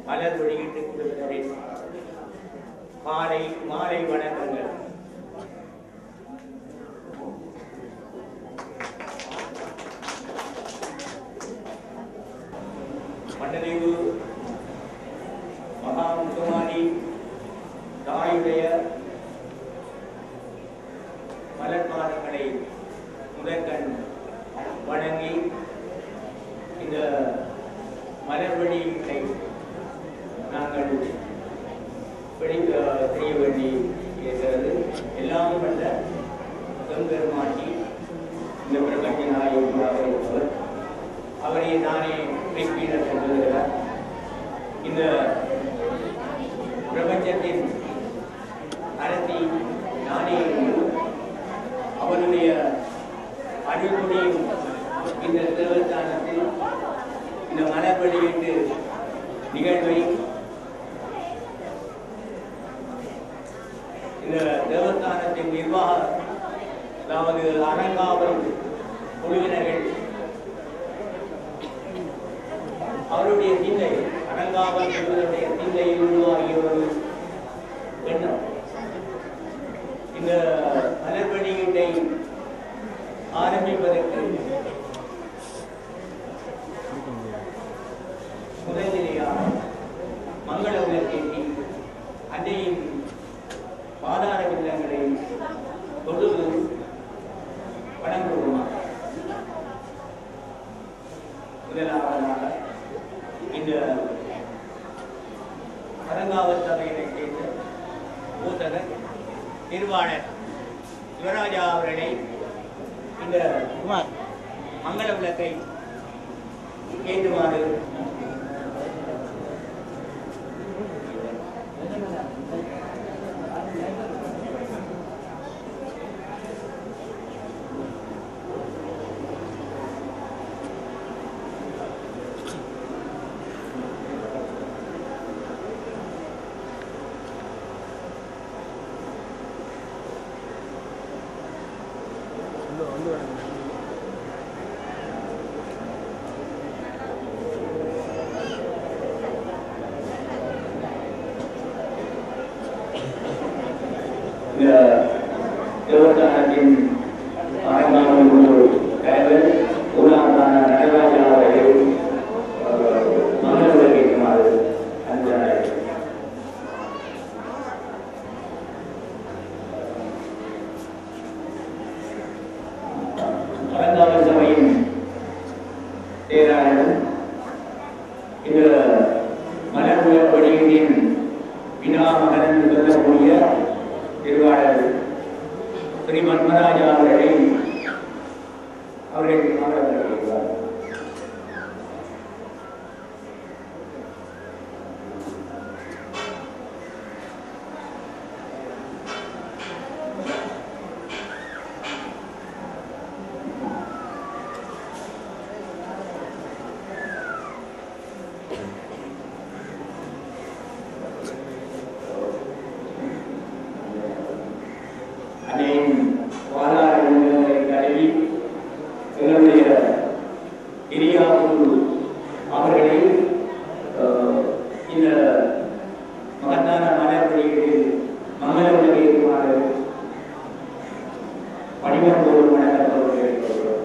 மலர் வெளியிட்டு குழுவினரின் மாலை மாலை வணக்கங்கள் மண்டலிவு மகா முத்துமாரி தாயுடைய மலர்பாதங்களை முதற்கண் வணங்கி இந்த மலர் வெளியீட்டை நாங்கள் பிடிக்க செய்ய வேண்டி இருக்கிறது எல்லாம் வல்ல பெருமாட்டி இந்த பிரபஞ்ச நாயகமாக இருப்பவர் அவரை நானே மெய்ப்பீனர் சொல்லுகிறார் இந்த பிரபஞ்சத்தின் அரசி நானே என்று அவருடைய அடிப்படையும் இந்த தேவஸ்தானத்தில் இந்த மலர் வெளியீட்டு நிகழ்வை இந்த தேவஸ்தானத்தின் நிர்வாக அதாவது அறங்காவல் குழுவினர்கள் அவருடைய சிந்தை அறங்காவல் குழுவினுடைய சிந்தையில் உருவாகிய ஒரு எண்ணம் இந்த மலர் வெளியீட்டை ஆரம்பிப்பதற்கு முதலிலேயாக மங்கள உலகேற்றி அன்னையின் பாதார இல்லங்களை தொழுது வணங்குவோமா முதலாவதாக இந்த அறங்காவல் சபையினை சேர்ந்த பூசகர் நிர்வாணர் சிவராஜா அவர்களை இந்த மங்கள விளக்கை ஏற்றுமாறு இந்த தேவஸ்தானத்தின் ஆரம்பமான குரு தலைவர் ஊராமான நடராஜா அவர்களை மங்கள விளக்கேற்றுமாறு அந்த அறங்காவல் சபையின் பேராளர் இந்த மலர்முக வெளியீட்டின் வினாமகன் என்று சொல்லக்கூடிய திருவாளர் ஸ்ரீ பத்மராஜா அவர்களை அவர்கள் மாணவர்கள் அன்னையின் வாழாறு உணர்வை கழுவி எங்களுடைய இரியாபூர் அவர்களை அஹ், இந்த மகத்தான மலர் வெளியீடு மங்கள உலகிற்குமாறு பணிமன்போடு வணக்கத்தோடு கேட்டுக்கொள்கிறோம்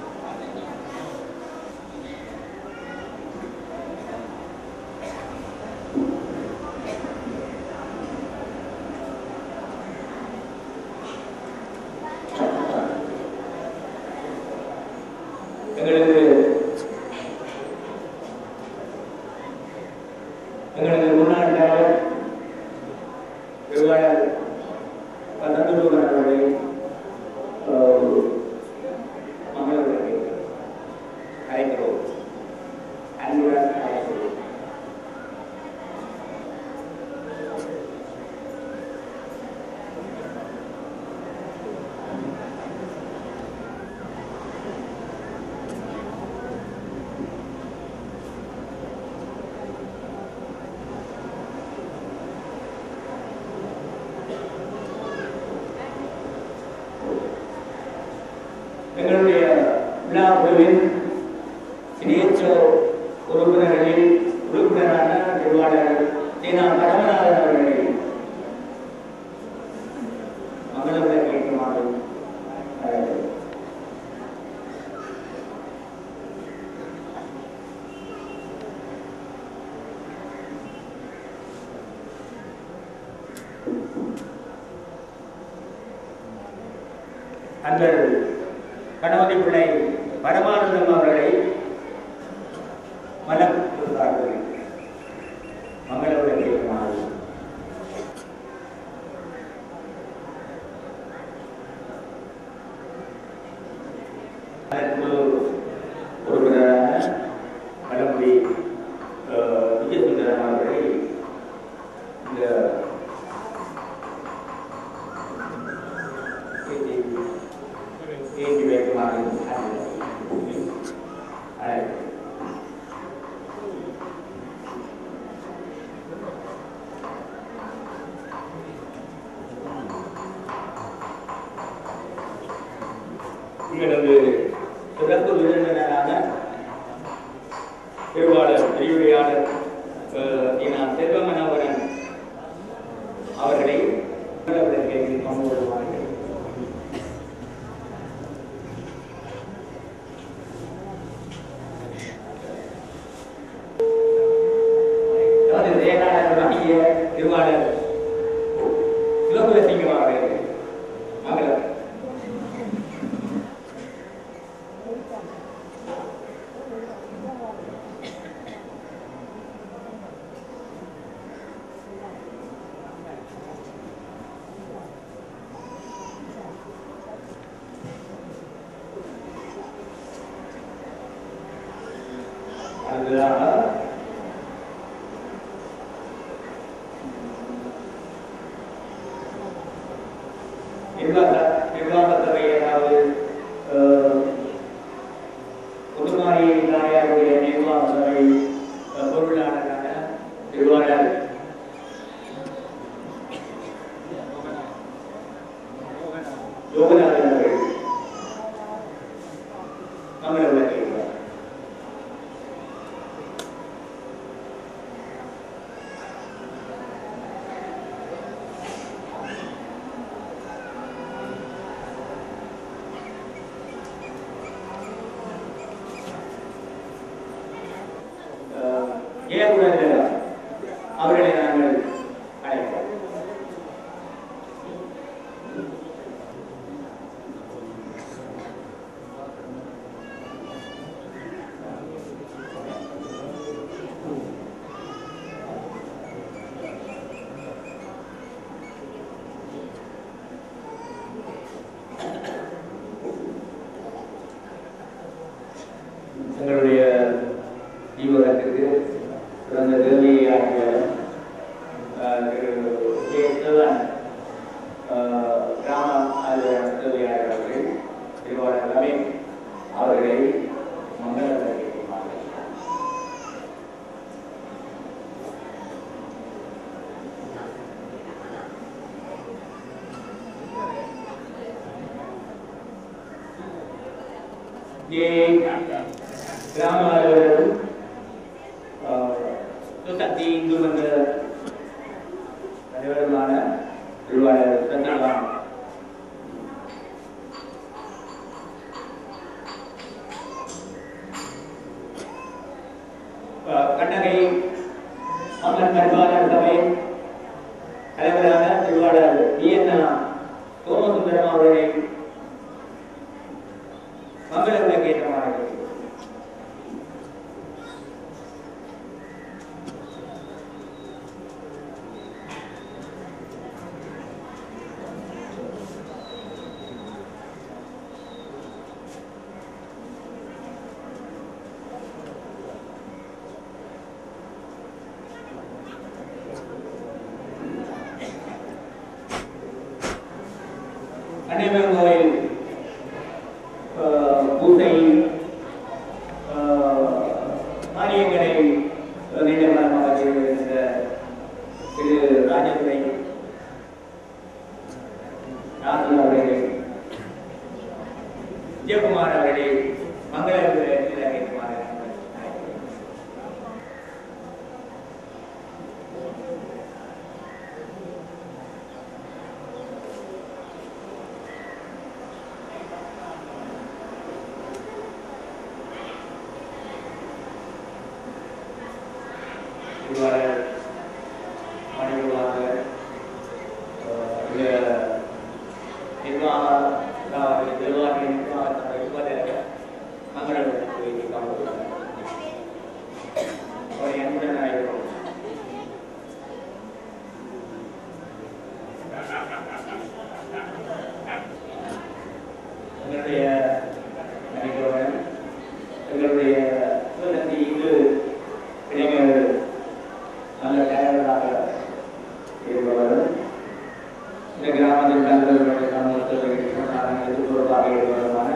எங்களது எங்களது முன்னாள் தலைவர் திருவாளர் தந்தூர் அவர்களை அஹ், மங்களவர்களை அழைக்கிறோம் அன்புடன் அழைக்கிறோம் எங்களுடைய விழா குழுவின் சிறியச்சோ உறுப்பினர்களில் உறுப்பினரான திருவாளர் திருவாளர் சீனா பரமநாதன் அவர்களை மங்களத்தை கேட்குமாறு அழைக்கிறேன். அன்பர் கணபதி பிள்ளை பரமானந்தம் அவர்களை மலம் கொடுத்தார்கள் மங்களவுடன் கேட்குமாறு அதற்கு ஒருவரான மலமுடி விஜயசுந்தரம் அவர்களை இந்த ஏற்றி வைக்குமாறு அழைக்கிறேன். எங்களது சிறப்பு விருந்தினரான திருவாளர் விரிவுரையாளர் ஈனா செல்வமனோகரன் அவர்களை அவர்களுக்கு பங்கு கொள்வார்கள் அதாவது செயலாளர்களாகிய திருவாளர் சிவகுலசிங்கம் அவர்கள் மங்களம் அடுத்ததாக நிர்வாக நிர்வாக சபை ஏதாவது அஹ், புதுமாரி தாயாருடைய நிர்வாக சபை அஹ், பொருளாளரான திருவாளர் யோகநாதன் அவர்கள் மங்கள விளக்குகிறார் ஏகுணர் அவர்களை நாங்கள் அழைப்போம் எங்களுடைய தீவிரத்துக்கு பிறந்த தேவியாகிய அஹ், திரு கே. சிவன் அஹ், கிராம அலுவலர் தேவியாளர் அவர்கள் திருவாளர் ரமேஷ் அவர்களை மங்களத்தை கேட்குமாறு ये கிராம அலுவலரும் சுசக்தி இந்து மன்ற தலைவருமான திருவாளர் சந்திரகாந்த் அஹ், கண்ணகை அம்மன் பரிபாலர் சபை தலைவரான திருவாளர் வியன்னா சோமசுந்தரம் அவர்களை மங்கள விளக்கேற்றமானது அன்னைமன் கோயில் அஹ், பூசை அஹ், மானியங்களை நீண்ட காலமாக செய்திருந்த திரு ராஜதுரை ராசன் அவர்களை விஜயகுமார் அவர்களை மங்கள கேட்குமாறு இவ்வாறு மணிகளாக இந்த நிர்வாக அதாவது நிர்வாக நிர்வாகத்தை இருப்பதாக மங்களங்களுக்கு காணப்படுகிறார் அவர் என்னுடன் ஆகிறோம் எங்களுடைய நினைக்கிறவன் எங்களுடைய சிவசக்தி இந்து இளைஞர்கள் நல்ல டயர்டாக இருப்பவர் இந்த கிராமத்தில் தங்களுடைய சமூகத்தில் எதிர்ப்புறப்பாக இருப்பவருமான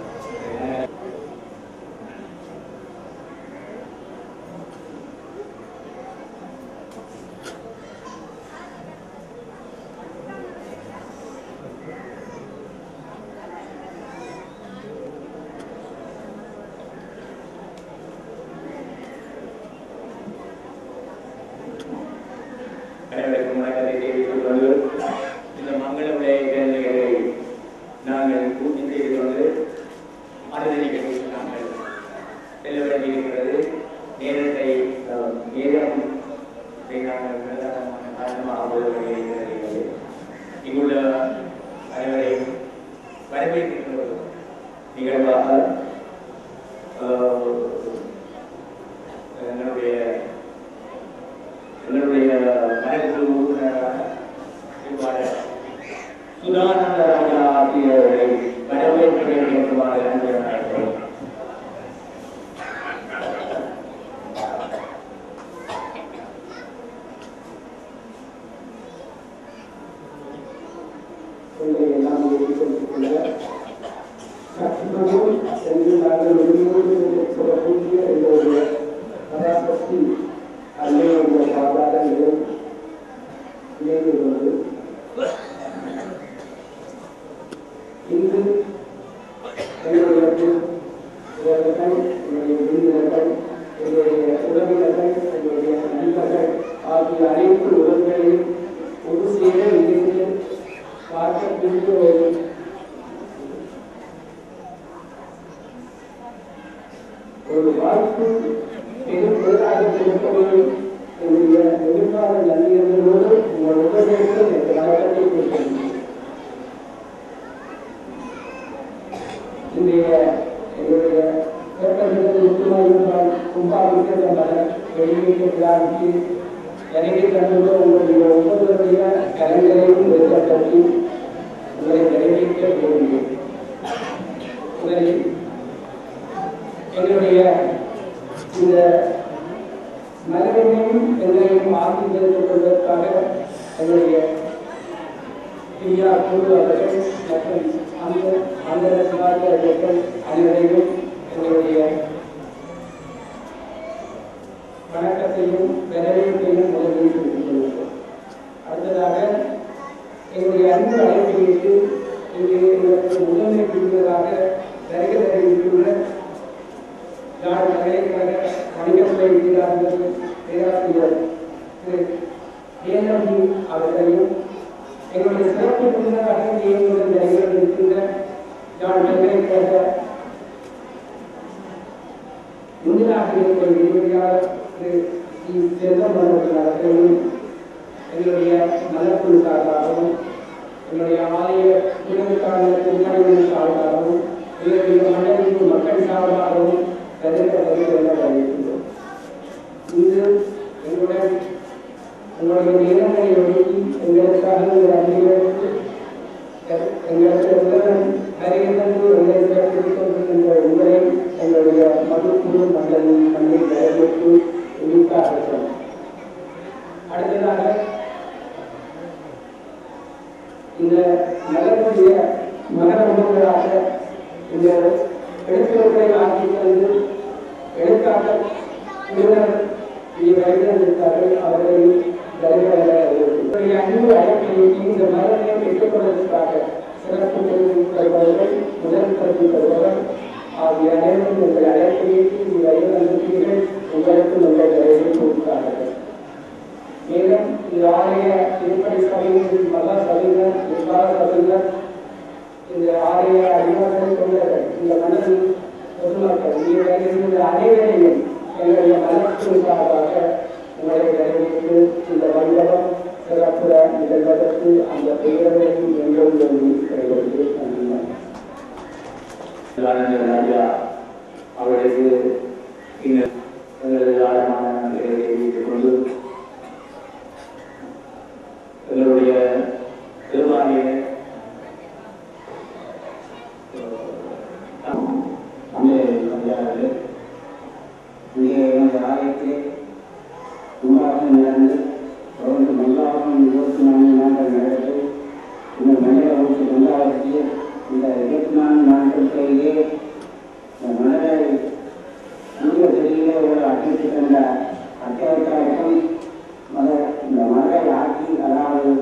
அனைவருக்கும் வணக்கத்தை தெரிவித்துக் கொண்டு இந்த மங்கள விளைய கேள்விகளை நாங்கள் பூர்த்தி செய்து கொண்டு அடுத்த நிகழ்ச்சிக்கு நாங்கள் செல்ல வேண்டியிருக்கிறது நேரத்தை அஹ், நேரம் இதை நாங்கள் பிரதானமான காரணமாக வேண்டியிருக்கிறது இங்குள்ள அனைவரையும் வரவேற்கின்ற ஒரு நிகழ்வாக அஹ், எங்களுடைய எங்களுடைய மனக்குழு உறுப்பினரான இவ்வாறு சுதானந்த ராஜா ஆகியோரை வரவேற்க வேண்டுமாறு அன்புடன் அழைக்கிறோம் கொள்கை எல்லாம் ஏற்றுக்கொண்டிருக்கின்ற சற்றுமுன் என்று நாங்கள் விரும்புவது சொல்லக்கூடிய எங்களுடைய பராசக்தி அன்னையுடைய சாதாரண நிலை இணைந்துள்ளது இன்று எங்களுடைய உறவினர்கள் எங்களுடைய விருந்தினர்கள் எங்களுடைய உறவினர்கள் எங்களுடைய நண்பர்கள் ஆகிய அனைத்து உறவுகளையும் ஒரு சேர இணைந்து பார்க்கக்கூடிய ஒரு ஒரு வாய்ப்பு பெரும் பேராக கொடுப்பது என்னுடைய எதிர்கால நன்றிகளோடு உங்கள் உடலுக்கு எனக்கு வணக்கத்தை கொடுக்கிறேன் இன்றைய எங்களுடைய தோட்டத்தில் முக்கியமாக கும்பாபிஷேக மலர் வெளியீட்டு விழாவுக்கு இறங்கி தந்துள்ள உங்களுடைய ஒவ்வொருவருடைய கரங்களையும் வெளிப்பற்றி உங்களை நிறைவேற்ற விரும்புகிறேன் முதலில் எங்களுடைய இந்த மலரையும் எங்களையும் ஆட்சி தெரிந்து கொள்வதற்காக எங்களுடைய பிரியா குழு அவர்கள் மற்றும் அந்த அந்த சிவாஜி அவர்கள் அனைவரையும் எங்களுடைய வணக்கத்தையும் வரவேற்பையும் முதலில் தெரிவித்துக் கொள்கிறோம் அடுத்ததாக எங்களுடைய அன்பு அழைப்பிற்கு இங்கே எங்களுக்கு முதன்மை பிரிவதாக வருகை தெரிவித்துள்ள யாழ் பல்கலைக்கழக வணிகத்துறை விதியாளர்கள் பேராசிரியர் திரு ஏஎம்டி அவர்களையும் எங்களுடைய சிறப்பு விருந்தினராக இங்கே எங்களுடன் நடைபெற இருக்கின்ற யாழ் பல்கலைக்கழக முன்னாக இருக்கிற விரிவுரையாளர் திரு சி செல்வமனோகர் அவர்களையும் எங்களுடைய நலக்குழு சார்பாகவும் என்னுடைய ஆலய குழுவுக்கான திருமணங்கள் சார்பாகவும் எங்களுடைய மண்டலின் மக்கள் சார்பாகவும் கருதப்படுகிறது வருகின்றோம் இன்று எங்களுடன் உங்களுடைய நேரங்களை ஒதுக்கி எங்களுக்காக உங்கள் அன்பிற்கு எங்களுக்கு உதவன் வருகின்றது எங்களை சிறப்பித்துக் கொண்டிருக்கின்ற உங்களை எங்களுடைய மதுக்குழு மண்டலின் மண்ணை வரவேற்று உயிர்க்காக அடுத்ததாக இந்த நகரத்துடைய நகர உணவுகளாக இந்த எழுத்துக்களை ஆக்கி தந்து எழுத்தாக்க நிறுவனர் வருகிறார்கள் அவர்களை வருகிறார்கள் அன்பு அழைப்பை இந்த மரத்தை பெற்றுக்கொள்வதற்காக சிறப்பு தெரிவு தருபவர்கள் முதல் கருத்து தருபவர் ஆகிய அனைவரும் உங்கள் அழைப்பை இந்த வயது அனுப்பியீர்கள் உங்களுக்கு உங்கள் வயதை கொடுத்தார்கள் மேலும் இந்த ஆலய திருப்பதி சபையின் மகா சபையினர் நிர்வாக சபையினர் இந்த ஆலய அடிமக்கள் தொண்டர்கள் இந்த மனதில் பொதுமக்கள் நீங்கள் இந்த அனைவரையும் எங்களுடைய மனத்தின் சார்பாக உங்களை நிறைவேற்று இந்த வைபவம் சிறப்புற நிகழ்வதற்கு அந்த பெயரையும் எங்கும் வேண்டி கிடைக்கிறது நன்றி ஆனந்த ராஜா அவர்களுக்கு இந்த எங்களது ஆழமான நன்றிகளை தெரிவித்துக் கொண்டு எங்களுடைய திருவாரிய அங்கே வந்தார்கள் இங்கே எனது ஆலயத்திலே கும்பாசம் நடந்து தொடர்ந்து மல்லாபம் இருபத்தி நான்கு நாட்கள் நடந்து இந்த மனித வகுப்பு கொண்டாடத்தில் இந்த இருபத்தி நான்கு நாட்களிலேயே இந்த மனதை புதிய தெளிவிலே ஒரு அட்டிட்டு கண்ட அத்தியாவசியம் மத இந்த மனதை ஆக்கி அதாவது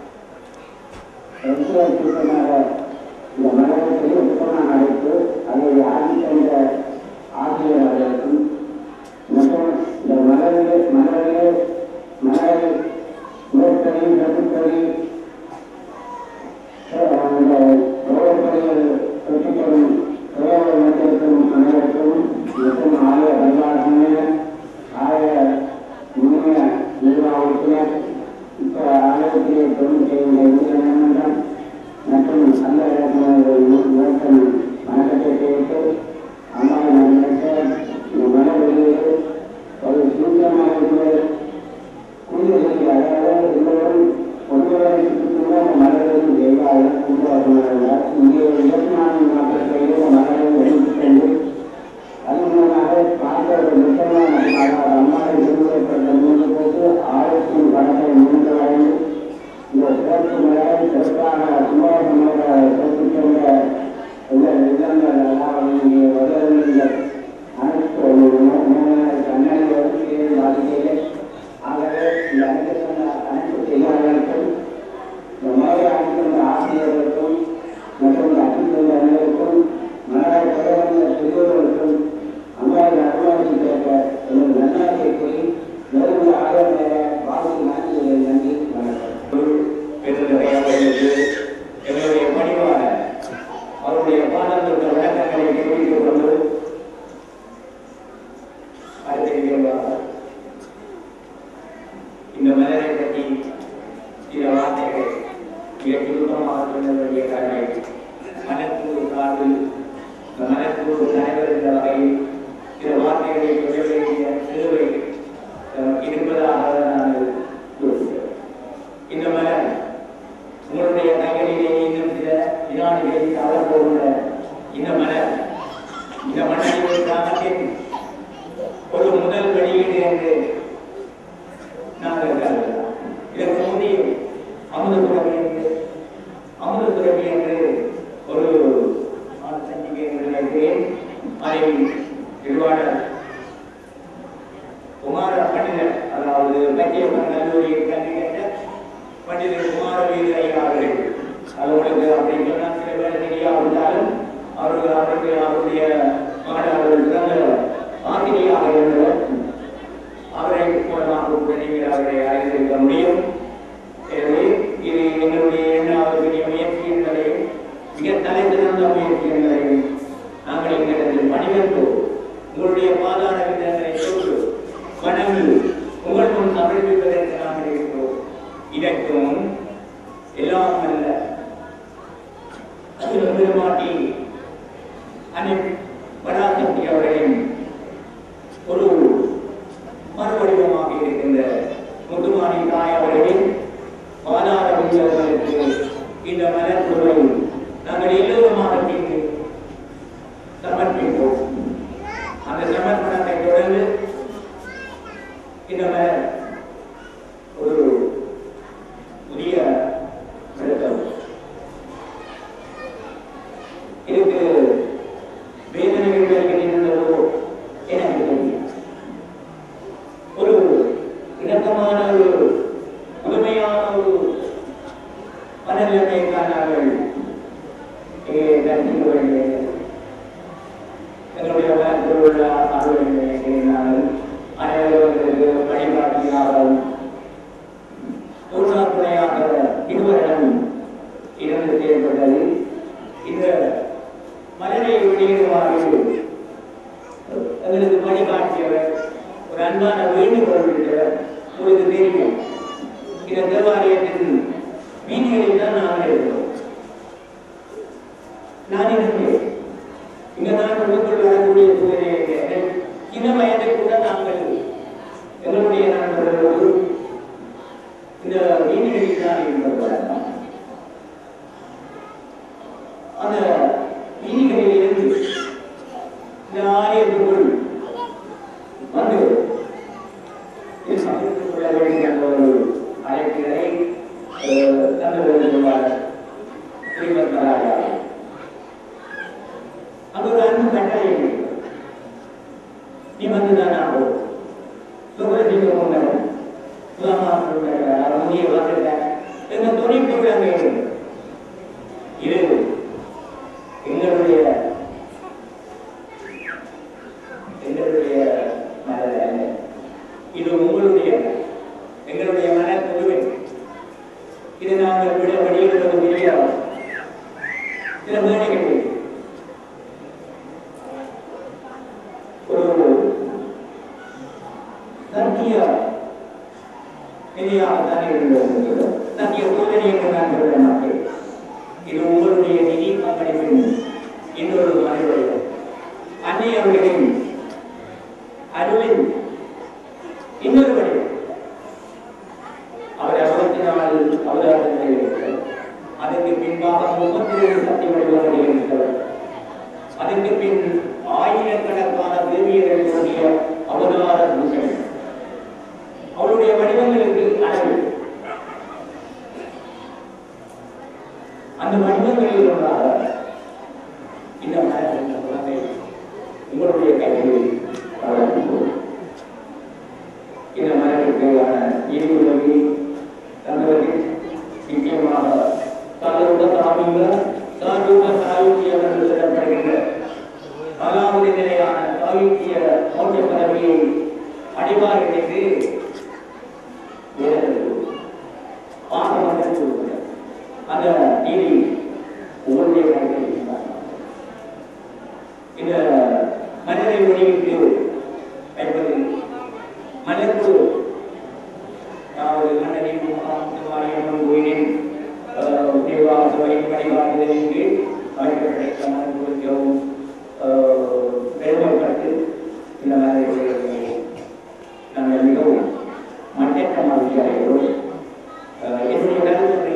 சுத்தமாக இந்த மனதை பெரிய சுத்தமாக அழைத்து அதை ஆக்கி தந்த ஆசிரியர்களுக்கும் மற்றும் இந்த மலரிலே மலரிலே மலரை நோக்கடி கட்டுப்படி அந்த ரோகப்படிகள் கட்டுப்படும் சுயவர் மத்தியத்திற்கும் அனைவருக்கும் மற்றும் ஆலய பரிமாற்றங்கள் ஆலய முன்னைய நிர்வாகத்தினர் இப்போ ஆலயத்திலே தொழில் செய்கின்ற உறுப்பினர் மற்றும் அந்த நோக்கம் வணக்கத்தை கேட்டு அம்மாவை நினைத்து இந்த மனவெளியில் ஒரு சூத்திரமாக இருக்கிற கூலிகளுக்கு அதாவது எல்லோரும் ஒருவரை சுற்றியுள்ள அந்த மலர்களும் தெய்வாக உருவாக்குகிறார்கள் இங்கே இருபத்தி நான்கு நாட்கள் கையில் மலரை வெளியிட்டு அது மூலமாக பார்த்த ஒரு நிச்சயமான அதாவது அம்மாவை விரும்பப்பட்ட மூன்று போட்டு ஆயிரத்தி பணத்தை மூன்று வழங்கி இந்த சிறப்பு முறையை சிறப்பான சும்மாசமாக சிறப்பிக்கின்ற இந்த இல்லங்கள் அதாவது இங்கே வருவதில்லை அனைத்து கண்ணாடி வரிசையை பாதிக்கையிலே ஆகவே இந்த அனைத்து சொன்ன அனைத்து செய்தியாளர்களுக்கும் இந்த மாதிரி அனைத்து ஆசிரியர்களுக்கும் மற்றும் அனைத்து அனைவருக்கும் மலரை பரவாயில்ல பெரியவர்களுக்கும் அம்மாவை அனுமதி கேட்க எனது நன்னாட்டை கூறி மேலும் ஆயிரம் நேரம் வாழ்க்கை நன்றி நன்றி வணக்கம் பெருந்தகையாளர்களுக்கு எங்களுடைய பணிவான அவருடைய பாடத்திற்கு விளக்கங்களை தெரிவித்துக் கொண்டு அடுத்த நிகழ்வாக இந்த மலரை பற்றி சில வார்த்தைகள் மிக சுருக்கமாக சொல்ல வேண்டிய கடமை மனக்கூறு சார்பில் இந்த மனக்கூறு தலைவர் என்ற வகையில் சில வார்த்தைகளை சொல்ல வேண்டிய சிறுவை அஹ், இருப்பதாக நான் கூறுகிறேன் இந்த மலர் உங்களுடைய கைகளிலே இன்னும் சில வினாடிகளில் தவறப்போகிற இந்த மலர் இந்த மன்னரின் கிராமத்தின் ஒரு முதல் வெளியீடு என்று நாங்கள் கருதலாம் இதற்கு முந்தைய அமுதபுரவி என்று அமுதபுரவி என்று ஒரு நான் சந்திக்க என்று நினைக்கிறேன் அதை நிர்வாணர் குமார பண்டிதர் அதாவது பச்சையப்பன் கல்லூரியில் கல்வி கற்ற பண்டிதர் குமார வீரரை அவர்கள் அவர்களுக்கு அப்படி சொன்னால் சில பேர் தெரியாவிட்டாலும் அவர்கள் அவருக்கு அவருடைய மாணவர்கள் சிறந்த ஆசிரியாக இருந்தவர் அவரை மூலமாக கூட நீங்கள் அவரை அறிந்திருக்க முடியும் எனவே இது எங்களுடைய இரண்டாவது பெரிய முயற்சி என்பதையும் மிக தலை சிறந்த முயற்சி என்பதையும் நாங்கள் எங்களிடத்தில் பணிவென்றோம் உங்களுடைய பாதார விதங்களை தொட்டு வணங்கி உங்கள் முன் சமர்ப்பிப்பதற்கு நாங்கள் இருக்கிறோம் இதற்கும் எல்லாம் அல்ல பெருமாட்டி அனை பராசக்தி அவர்களின் ஒரு மறுவடிவமாக இருக்கின்ற முத்துமானி தாய் அவர்களின் பாதார விதங்களுக்கு இந்த மலர்பொருளை நாங்கள் எல்லோருமாக தீர்ந்து சமர்ப்பிப்போம் அந்த சமர்ப்பணத்தை தொடர்ந்து இந்த மலர் ஒரு புதிய விளக்கம் இதுக்கு வேதனைகள் வருகின்றனவோ எனக்கு தெரியும் ஒரு இணக்கமான ஒரு புதுமையான ஒரு மனநிலைமைக்கான நாங்கள் இங்கே கற்பிக்க வேண்டிய எங்களுடைய வளர்ப்பில் உள்ள ஆர்வங்களை நாங்கள் அனைவர்களுக்கு வழிகாட்டியாகவும் துணையாக இருவரிடம் இருந்து செயல்பட்டது இந்த மலரை வெளியிடுமாறு எங்களுக்கு வழிகாட்டியவர் ஒரு அன்பான வேண்டுகோள் விட்டவர் உங்களுக்கு தெரியும் இந்த தேவாலயத்தின் வீதிகளில் தான் நாங்கள் இருக்கிறோம் நான் இருந்தேன் இங்க நான் உள்ளுக்குள் வரக்கூடிய சூழ்நிலையில் சின்ன வயதை கூட நாங்கள் எங்களுடைய நண்பர்களோடு இந்த வீதிகளில் தான் இருந்தது வழக்கம் அந்த வீதிகளில் இருந்து இந்த ஆலயத்துக்குள் வந்து இது சமயத்துக் கொள்ள வேண்டிய அந்த ஒரு அழைப்பினை தந்து வருகிறார் ஸ்ரீமத் மகாராஜா அது ஒரு அன்பு கட்டளை இருக்கிறது. நீ வந்துதான் ஆகும் சுகரஜிக்கு முன்னர் சுகமாக அவனுடைய வந்துட்ட என்ற துணை பொருள் அங்கே இருக்கு. இது எங்களுடைய எங்களுடைய மன அல்ல. இது உங்களுடைய எங்களுடைய மன குழுவை இது நாங்கள் விட வெளியிடுவது தெரியாது சில வேலைகள் ஒரு சத்திய நிதியாகத்தான் இருந்தது சத்திய சோதனை என்று நான் சொல்ல மாட்டேன் இது உங்களுடைய நிதி பங்களிப்பின் இன்னொரு மனிதர்கள் அன்னை அவர்களின் அருளின் இன்னொரு வடிவம் அவர் அறுபத்தி நாலு அவதாரங்கள் இருக்கிறார் அதற்கு பின்பாக முப்பத்தி ஏழு சக்தி வடிவங்கள் இருக்கிறார் அதற்கு பின் ஆயிரக்கணக்கான தேவியர்களுடைய அவதார பூசல் அவருடைய வடிவங்களுக்கு அளவு அந்த வடிவங்களில் ஒன்றாக இந்த மலர் என்ற குழந்தை உங்களுடைய கைகளில் வளர்க்கும் இந்த மலருக்கான இனிவுதவி தந்தவர்கள் முக்கியமாக தங்களுட தாமிங்க தாஜூக சாயுக்கிய என்று சொல்லப்படுகின்ற அதாவது நிலையான சாயுக்கிய மோட்ச பதவியை அடிவார் இணைந்து பாசமாக கொடுக்கிறார் அந்த நீதி உங்களுடைய கைகளில் இருந்தார். இந்த மலரை வெளியிட்டு வைப்பது மலர்ப்பு அதாவது மன்னரின் முகாம் கோயிலின் நிர்வாக சபையின் வழிகாட்டுதலின் கீழ் அமைக்கப்பட்ட மலர்ப்பு மிகவும் பெருமைப்பட்டு இந்த மலரை நாங்கள் மிகவும் மட்டற்ற மகிழ்ச்சி அடைகிறோம் அஹ் என்னுடைய கருத்துரை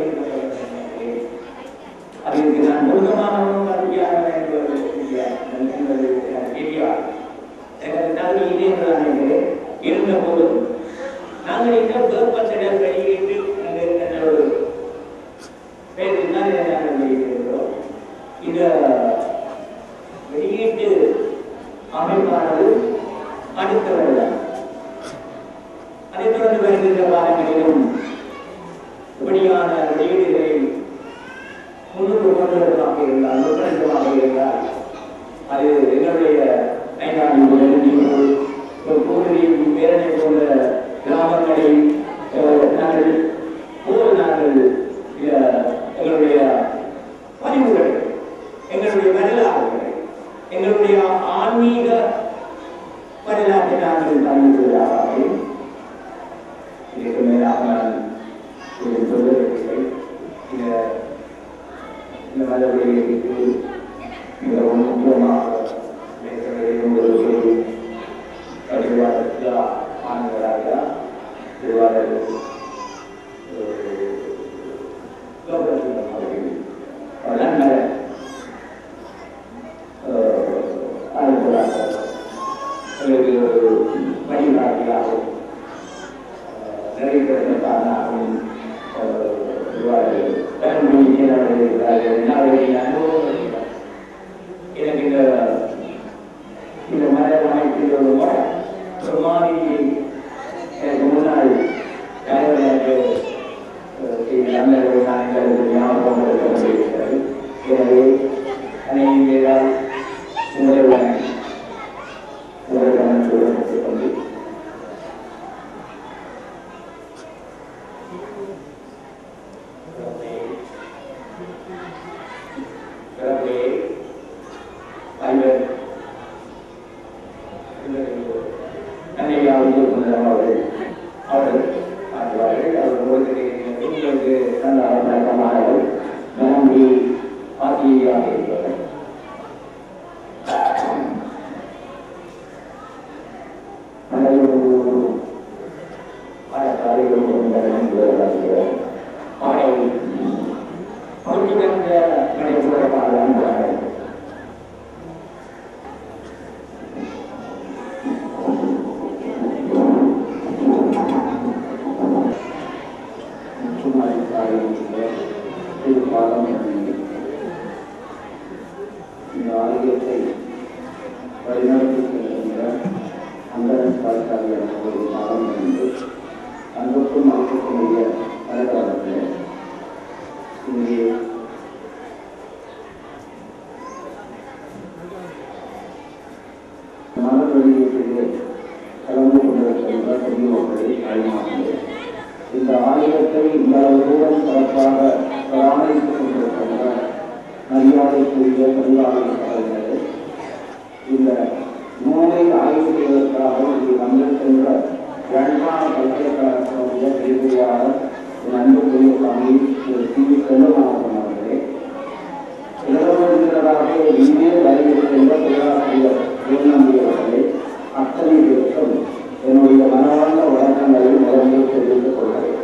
அதற்கு நான் முழுக்கமானவனும் அறிவியானவன் என்பது என்பது எனக்கு தெரியாது எனக்கு தகுதி இல்லை என்று நான் நினைக்கிறேன் இருந்த போதும் நாங்கள் இந்த வேப்பத்திடர் வெளியிட்டு என்னோட பேரில் தான் இதை நாங்கள் வெளியிட்டிருக்கிறோம் இந்த வெளியீட்டு அமைப்பானது அடுத்த வருடம் அதைத் தொடர்ந்து வருகின்ற காலங்களிலும் இப்படியான வெளியீடுகளை முன்னூறு கொண்டதாக இருந்தால் நுட்பமாக இருந்தால் அது எங்களுடைய ஐந்தாண்டு முதல் கூடுதலின் பேரணை போன்ற கிராமங்களை அஹ், நாங்கள் போல் நாங்கள் அஹ், எங்களுடைய பதிவுகளை எங்களுடைய வரலாறுகளை எங்களுடைய ஆன்மீக வரலாற்றை நாங்கள் பதிவுவதாக இதற்கு மேலாக நான் இதை சொல்லவில்லை இந்த இந்த மதவெளிக்கு மிகவும் முக்கியமாக பேசுவதை உங்களுக்கு அறிவாளர்களா ஆனவராக திருவாளர் அவர்கள் அனுப்புகிறார்கள் எங்களுக்கு ஒரு வழிகாட்டியாகவும் நிறைவேற்றப்பட்டாகவும் எனக்கு இந்த இந்த மலர் அமைப்பில் ஒரு முறை ஒரு மாதிரி எனக்கு முன்னாள் தலைவர் எனக்கு தமிழர்கள் நான் எங்களுக்கு ஞாபகம் இருக்கிறது எனவே அனைவரால் உங்களுடன் உங்களுடன் சொல்லிக் கொண்டு கடவுளே ஐவர் அன்னையாவது அவர்கள் அவர்கள் ஆற்றுவார்கள் அவர் உங்களுக்கு தெரிகிறது. உங்களுக்கு நல்ல வழக்கமானவர் நன்றி ஆசிரியராக இருக்கிறார்கள் இந்த ஆலயத்தை வழிநடத்தி செல்கின்ற அந்தரன் பாதுகாவலர் ஒரு பாடம் என்று அன்புக்கும் மதிப்புக்குரிய தலைவர்களே இங்கே மலர் வெளியீட்டிலே கலந்து கொண்டிருக்கின்ற பெரியவர்களை அறிமாறுகிறேன் இந்த ஆலயத்தை இவ்வளவு தூரம் சிறப்பாக பராமரித்துக் கொண்டிருக்கின்ற மரியாதைக்குரிய பரிவாளர் அவர்களே இந்த நூலை ஆய்வு செய்வதற்காக இங்கே வந்திருக்கின்ற யாழ்ப்பாண பல்கலைக்கழகத்தினுடைய விரிவுரையாளர் என் அன்புக்குரிய சுவாமி திரு சி வி செல்வநாதன் அவர்களே இடம்பெறுகிறதாக இங்கே வருகின்ற பேராசிரியர் வேல்நம்பி அவர்களே அத்தனை பேருக்கும் என்னுடைய மனவார்ந்த வழக்கங்களை முதலில் தெரிவித்துக் கொள்கிறேன்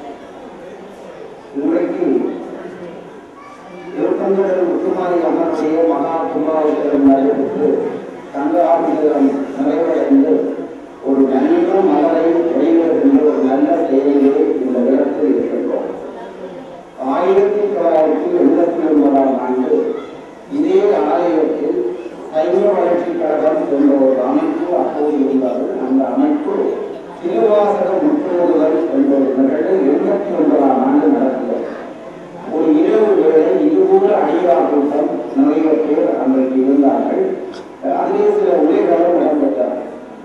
இன்றைக்கு திருப்பங்கடல் முத்துமாரி அம்மனுடைய மகா கும்பாபிஷேகம் நடைபெற்று தங்க ஆபிஷேகம் நிறைவடைந்து ஒரு நல்ல மலரை வெளியிடுகின்ற ஒரு நல்ல செய்தியை இந்த இடத்தில் இருக்கின்றோம் ஆயிரத்தி தொள்ளாயிரத்தி எண்பத்தி ஒன்பதாம் ஆண்டு இதே ஆலயத்தில் சைவ வளர்ச்சி கழகம் என்ற ஒரு அமைப்பு அப்போது இருந்தது அந்த அமைப்பு திருவாசக முற்றோடுதல் என்ற ஒரு நிகழ்வு எண்பத்தி ஒன்பதாம் ஆண்டு நடந்தது ஒரு இரவு வேளை இதுபோல அடியார் கூட்டம் நிறைய பேர் அன்றைக்கு இருந்தார்கள் அதிலே சில உரைகளும் இடம்பெற்றார்கள்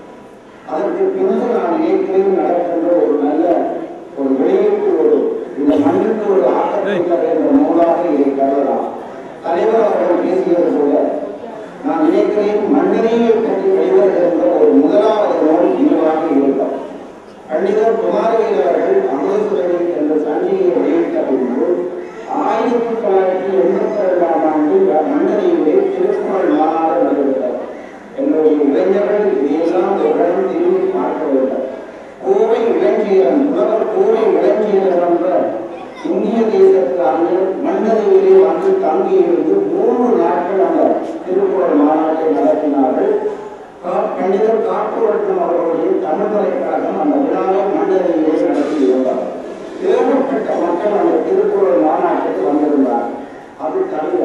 அதற்கு பிறகு நான் நினைக்கிறேன் நடக்கின்ற ஒரு நல்ல ஒரு வெளியீட்டு ஒரு இந்த மண்ணுக்கு ஒரு ஆக்கத்தில் என்ற நூலாக இதை கருதலாம் தலைவர் அவர்கள் பேசியது போல நான் நினைக்கிறேன் மன்னரையை பற்றி வெளிவருகின்ற ஒரு முதலாவது நூல் இதுவாக இருக்கும் பண்டிதர் குமாரவேல் அவர்கள் அமிர்தசுரவி என்ற சஞ்சிகையை வெளியிட்ட பின்பு ஆயிரத்தி தொள்ளாயிரத்தி எண்பத்தி ரெண்டாம் ஆண்டு மன்னரையிலே திருக்குறள் மாநாடு நடைபெற்றது எங்களுடைய இளைஞர்கள் இதையெல்லாம் ஒரு இடம் திரும்பி பார்க்க வேண்டும் கோவை இளஞ்சீரன் புலவர் கோவை இளஞ்சீரன் என்ற இந்திய தேசத்து அறிஞர் மன்னரையிலே வந்து தங்கியிருந்து மூன்று நாட்கள் அந்த திருக்குறள் மாநாட்டை நடத்தினார்கள் கா- பண்டிதர் காப்புரட்னம் அவர்களுடைய தமிழ் கழகம் அந்த விழாவை மன்னரையிலே நடத்தியிருந்தார் ஏகப்பட்ட மக்கள் அந்த திருக்குறள் மாநாட்டுக்கு வந்திருந்தார் அது தவிர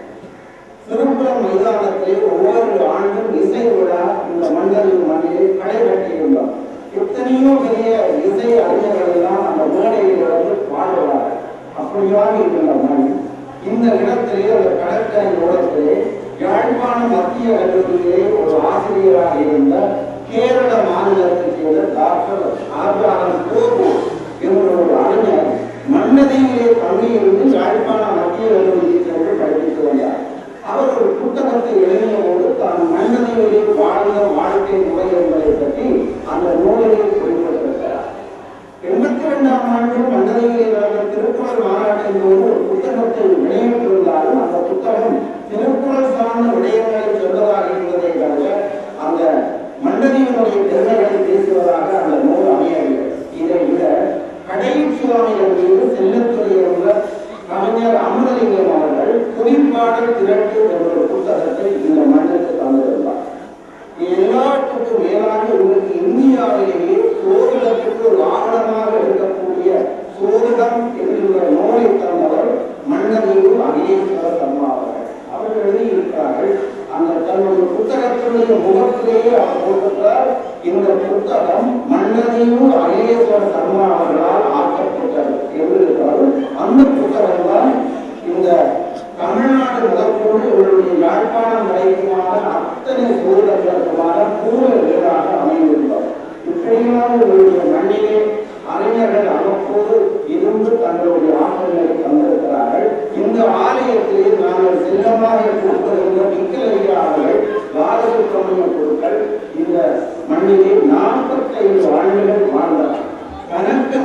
திருப்புரம் மைதானத்திலே ஒவ்வொரு ஆண்டும் இசை விழா இந்த மண்டலின் மண்ணிலே கடை கட்டியிருந்தோம் எத்தனையோ பெரிய இசை அறிஞர்கள் எல்லாம் அந்த மேடையில் இருந்து பாடுவார்கள் அப்படியாக இருக்கின்ற மண் இந்த இடத்திலே அந்த கடற்கரை ஓரத்திலே யாழ்ப்பாணம் மத்திய கல்லூரியிலே ஒரு ஆசிரியராக இருந்த கேரள மாநிலத்தைச் சேர்ந்த டாக்டர் ஆபிரகாம் கோபு என்ற ஒரு அறிஞர் மன்னதியிலே தங்கியிருந்து யாழ்ப்பாணம் மத்திய கல்லூரியை சென்று படித்து வந்தார் அவர் ஒரு புத்தகத்தை எழுதிய போது தான் மன்னதியிலே வாழ்ந்த வாழ்க்கை முறை என்பதை பற்றி அந்த நூலிலே குறிப்பிட்டிருக்கிறார் எண்பத்தி ரெண்டாம் ஆண்டு மன்னதியிலே நடந்த திருக்குறள் மாநாட்டின் போது ஒரு புத்தகத்தை வெளியிட்டிருந்தாலும் அந்த புத்தகம் திருக்குறள் சார்ந்த விடயங்களை சொல்வதாக இருந்ததை தவிர அந்த மன்னதியினுடைய பெருமைகளை பேசுவதாக அந்த நூல் அமையவில்லை இதை விட கடைசுவாமிகள் மீது செல்லத்துறை என்ற கவிஞர் அமுதலிங்கம் அவர்கள் குறிப்பாடல் திரட்டு என்ற ஒரு புத்தகத்தை இந்த மண்ணுக்கு தந்திருந்தார் எல்லாத்துக்கும் மேலாக இன்றைக்கு இந்தியாவிலேயே சோதிடத்துக்கு ஒரு ஆவணமாக இருக்கக்கூடிய சோதிடம் என்கின்ற நூலை தந்தவர் மன்னதீவு அகிலேஸ்வர சர்மா அவர்கள் அவர்கள் எழுதியிருக்கிறார்கள் அந்த தன்னுடைய புத்தகத்தினுடைய முகத்திலேயே அவர் போட்டிருக்கிறார் இந்த புத்தகம் மன்னதீவு அகிலேஸ்வர சர்மா அவர்களால் ஆக்கப்பட்டது என்று இருக்கிறார் அந்த புத்தகம் தான் இந்த தமிழ்நாடு முதற்கொண்டு இவருடைய யாழ்ப்பாணம் வரைக்குமான அத்தனை சூழல்களுக்குமான பூர வீடாக அமைந்திருந்தார் இப்படியான இவருடைய மண்ணிலே அறிஞர்கள் அவ்வப்போது இருந்து தங்களுடைய ஆற்றல்களை தந்திருக்கிறார்கள் இந்த ஆலயத்திலே நாங்கள் செல்லமாக கொடுத்திருந்த மிக்கலையா அவர்கள் பாலசுப்ரமணிய குழுக்கள் இந்த மண்ணிலே நாற்பத்தைந்து ஆண்டுகள் வாழ்ந்தார்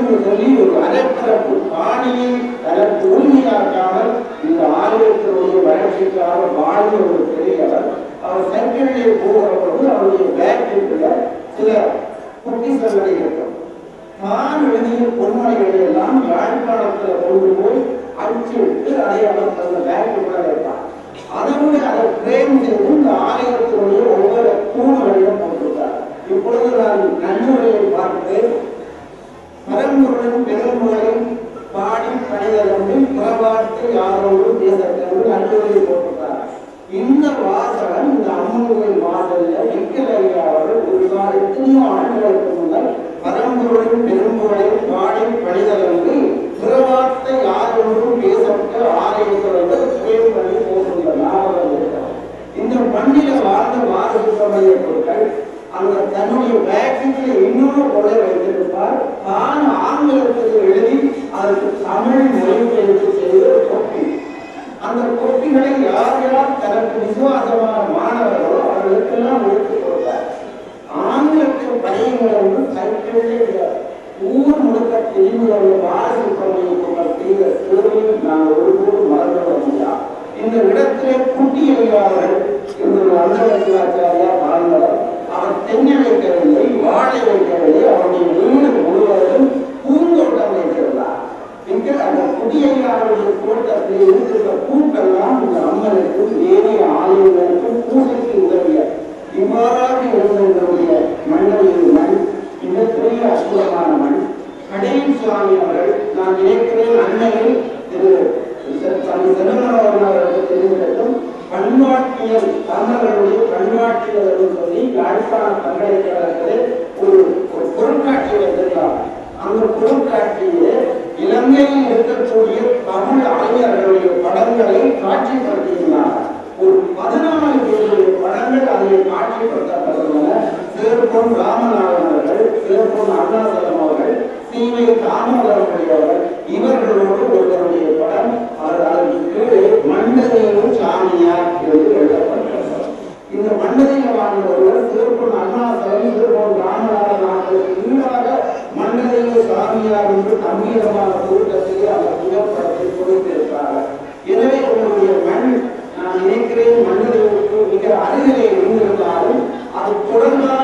என்று சொல்லி ஒரு அரைப்பரப்பு பாணியை தனக்கு உரிமையாக்காமல் இந்த ஆலயத்தினுடைய வளர்ச்சிக்காக வாழ்ந்த ஒரு பெரியவர் அவர் சைக்கிளிலே போகிற பொழுது அவருடைய பேக்கில் சில பொக்கிசங்களை இருக்கும் தான் எழுதிய பொன்மொழிகளை எல்லாம் யாழ்ப்பாணத்தில் கொண்டு போய் அச்சிட்டு அதை அவர் தந்த பேக்குக்குள்ள வைப்பார் அதோடு அதை பிரேம் செய்து இந்த ஆலயத்தினுடைய ஒவ்வொரு தூண்களையும் போட்டிருக்கார் இப்பொழுது நான் நன்முறையை பார்த்து பரம்பொருளும் பெரும்பொருளும் பாடி பணிதலும் புறவாட்டு யாரோடு பேசத்தென்று நன்முறையை போட்டிருக்கார் இந்த வாசகம் இந்த அம்மனுடைய வாசலில் விக்கலையா அவர்கள் ஒரு கால எத்தனையோ ஆண்டுகளுக்கு முன்னர் பரம்பொருளும் பெரும்பொருளையும் பாடி பணிதலென்று புறவார்த்தை யாரோடும் பேசப்பட்ட ஆலயத்தோடு பிரேம் பண்ணி போகின்ற ஞாபகம் இருக்கிறது இந்த மண்ணில வாழ்ந்த மாறுபுத்தமைய பொருட்கள் அந்த தன்னுடைய பேக்கில் இன்னொரு கொலை வைத்திருப்பார் தான் ஆங்கிலத்தில் எழுதி அதற்கு தமிழ் மொழிபெயர்ப்பு செய்த கொப்பி அந்த கொப்பிகளை யார் யார் தனக்கு விசுவாசமான மாணவர்களோ அவர்களுக்கெல்லாம் எடுத்துக் கொடுத்தார் ஆங்கிலத்தில் படியுங்கள் என்று சைக்கிளில் ஊர் முழுக்க தெரிந்து வாசிப்பவர்கள் செய்த சேவையை நான் ஒருபோது மறந்துவிட முடியாது இந்த இடத்திலே குட்டி எழுதார்கள் என்று அந்தரசிவாச்சாரியா வாழ்ந்தவர் அவர் தென்னை வைக்கவில்லை வாழை வைக்கவில்லை அவருடைய வீடு முழுவதும் பூந்தோட்டம் வைத்திருந்தார் இங்கு அந்த குடியையாளருடைய தோட்டத்தில் இருக்கிற பூக்கெல்லாம் இந்த அம்மனுக்கு ஏனைய ஆலயங்களுக்கும் பூசைக்கு உதவிய இவ்வாறாக இருந்தவர்களுடைய மண்ணில் மண் மிகப்பெரிய அற்புதமான மண் கடையின் சுவாமி அவர்கள் நான் நினைக்கிறேன் அண்மையில் திரு செல்வனவர்களுக்கு தெரிந்திருக்கும் பண்பாட்டியல் தமிழர்களுடைய பண்பாட்டியல் என்று சொல்லி யாழ்ப்பாண பல்கலைக்கழகத்தில் ஒரு ஒரு பொருட்காட்சி வைத்திருந்தார் அந்த பொருட்காட்சியிலே இலங்கையில் இருக்கக்கூடிய தமிழ் அறிஞர்களுடைய படங்களை காட்சிப்படுத்தியிருந்தார் ஒரு பதினாலு பேருடைய படங்கள் அதில் காட்சிப்படுத்தப்பட்டுள்ளன சிறப்பொன் ராமநாதன் அவர்கள் சிறப்பொன் அருணாசலம் அவர்கள் சீவை தாமோதரனுடைய அவர்கள் இவர்களோடு ஒருவருடைய படம் அவர் அதற்கு கீழே மண்டதேவும் சாமியார் என்று எழுதப்பட்டிருக்கிறது இந்த மண்டதையில் வாழ்ந்த ஒருவர் சிறப்பொன் அருணாசலம் சிறப்பொன் ராமநாதன் அவர்களுக்கு ஈடாக மண்டதேவ சாமியார் என்று கம்பீரமான கூட்டத்திலே அந்த புகைப்படத்தை கொடுத்திருக்கிறார்கள் எனவே உங்களுடைய மண் நான் நினைக்கிறேன் மண்டதேவுக்கு மிக அருகிலே இருந்திருந்தாலும் அது தொடர்பான